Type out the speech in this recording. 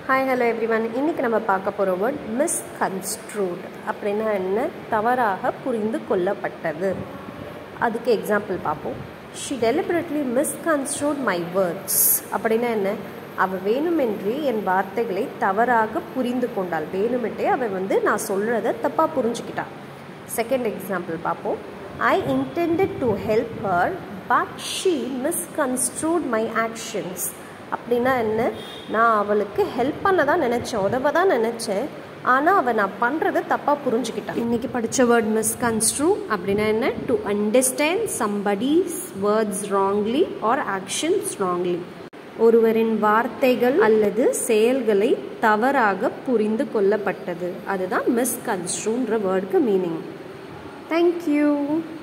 hi hello everyone இன்றைக்கி நம்ம பார்க்க போகிற வேர்ட் மிஸ்கன்ஸ்ட்ரூட் அப்படின்னா என்ன தவறாக புரிந்து கொள்ளப்பட்டது அதுக்கு எக்ஸாம்பிள் பார்ப்போம் she deliberately misconstrued my words அப்படின்னா என்ன அவள் வேணுமென்றே என் வார்த்தைகளை தவறாக புரிந்து கொண்டாள் வேணுமென்றே அவள் வந்து நான் சொல்கிறத தப்பாக புரிஞ்சுக்கிட்டாள் செகண்ட் எக்ஸாம்பிள் பார்ப்போம் I intended to help her but she misconstrued my actions அப்படின்னா என்ன நான் அவளுக்கு ஹெல்ப் பண்ண தான் நினச்சேன் உதவ தான் நினச்சேன் ஆனால் அவள் நான் பண்ணுறதை தப்பாக புரிஞ்சுக்கிட்டான் இன்றைக்கி படித்த வேர்ட் மிஸ்கன்ஸ்ட்ரூ அப்படின்னா என்ன to understand somebody's words wrongly or actions wrongly ஒருவரின் வார்த்தைகள் அல்லது செயல்களை தவறாக புரிந்து கொள்ளப்பட்டது அதுதான் மிஸ்கன்ஸ்ட்ரூன்ற வேர்டுக்கு மீனிங் தேங்க்யூ